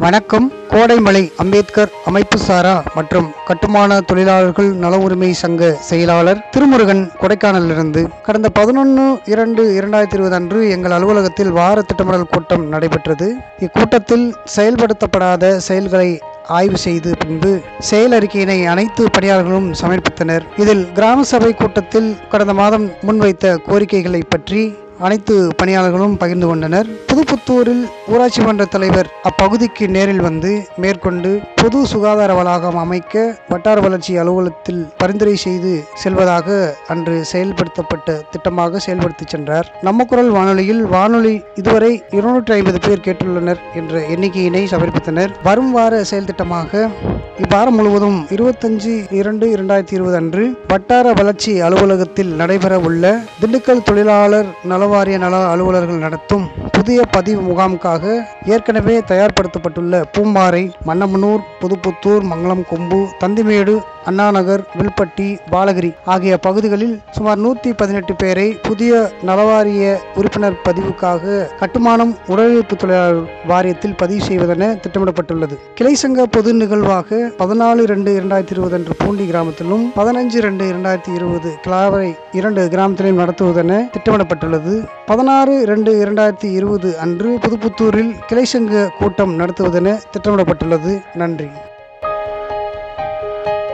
வணக்கம் கோடைமலை அம்பேத்கர் அமைப்பு சாரா மற்றும் கட்டுமான தொழிலாளர்கள் நல உரிமை சங்க செயலாளர் திருமுருகன் கொடைக்கானலிருந்து கடந்த பதினொன்று இரண்டு இரண்டாயிரத்தி இருபது அன்று எங்கள் அலுவலகத்தில் வார திட்டமிடல் கூட்டம் நடைபெற்றது இக்கூட்டத்தில் செயல்படுத்தப்படாத செயல்களை ஆய்வு செய்து பின்பு செயல் அறிக்கையினை அனைத்து பணியாளர்களும் சமர்ப்பித்தனர் இதில் கிராம சபை கூட்டத்தில் கடந்த மாதம் முன்வைத்த கோரிக்கைகளை பற்றி அனைத்து பணியாளர்களும் பகிர்ந்து கொண்டனர் புதுப்புத்தூரில் ஊராட்சி மன்ற தலைவர் அப்பகுதிக்கு நேரில் வந்து மேற்கொண்டு பொது சுகாதார வளாகம் அமைக்க வட்டார வளர்ச்சி அலுவலகத்தில் பரிந்துரை செய்து செல்வதாக அன்று செயல்படுத்தப்பட்ட திட்டமாக செயல்படுத்தி சென்றார் நம்ம குரல் வானொலியில் வானொலி இதுவரை இருநூற்றி ஐம்பது பேர் கேட்டுள்ளனர் என்ற எண்ணிக்கையினை சமர்ப்பித்தனர் வரும் வார செயல் திட்டமாக இவ்வாரம் முழுவதும் இருபத்தஞ்சு இரண்டு இரண்டாயிரத்தி இருபது அன்று வட்டார வளர்ச்சி அலுவலகத்தில் நடைபெற உள்ள திண்டுக்கல் தொழிலாளர் நலவாரிய நல அலுவலர்கள் நடத்தும் புதிய பதிவு முகாமுக்காக ஏற்கனவே தயார்படுத்தப்பட்டுள்ள பூம்பாறை மன்னமனூர் புதுப்புத்தூர் மங்களம் கொம்பு தந்திமேடு அண்ணாநகர் வில்பட்டி பாலகிரி ஆகிய பகுதிகளில் சுமார் நூற்றி பதினெட்டு பேரை புதிய நலவாரிய உறுப்பினர் பதிவுக்காக கட்டுமானம் உடலிழப்பு தொழிலாளர் வாரியத்தில் பதிவு செய்வதென திட்டமிடப்பட்டுள்ளது கிளை சங்க பொது நிகழ்வாக பதினாலு ரெண்டு இரண்டாயிரத்தி இருபது அன்று பூண்டி கிராமத்திலும் பதினஞ்சு ரெண்டு இரண்டாயிரத்தி இருபது கிளாவரை இரண்டு கிராமத்திலும் நடத்துவதென திட்டமிடப்பட்டுள்ளது பதினாறு ரெண்டு இரண்டாயிரத்தி இருபது அன்று புதுப்புத்தூரில் கிளை சங்க கூட்டம் நடத்துவதென திட்டமிடப்பட்டுள்ளது நன்றி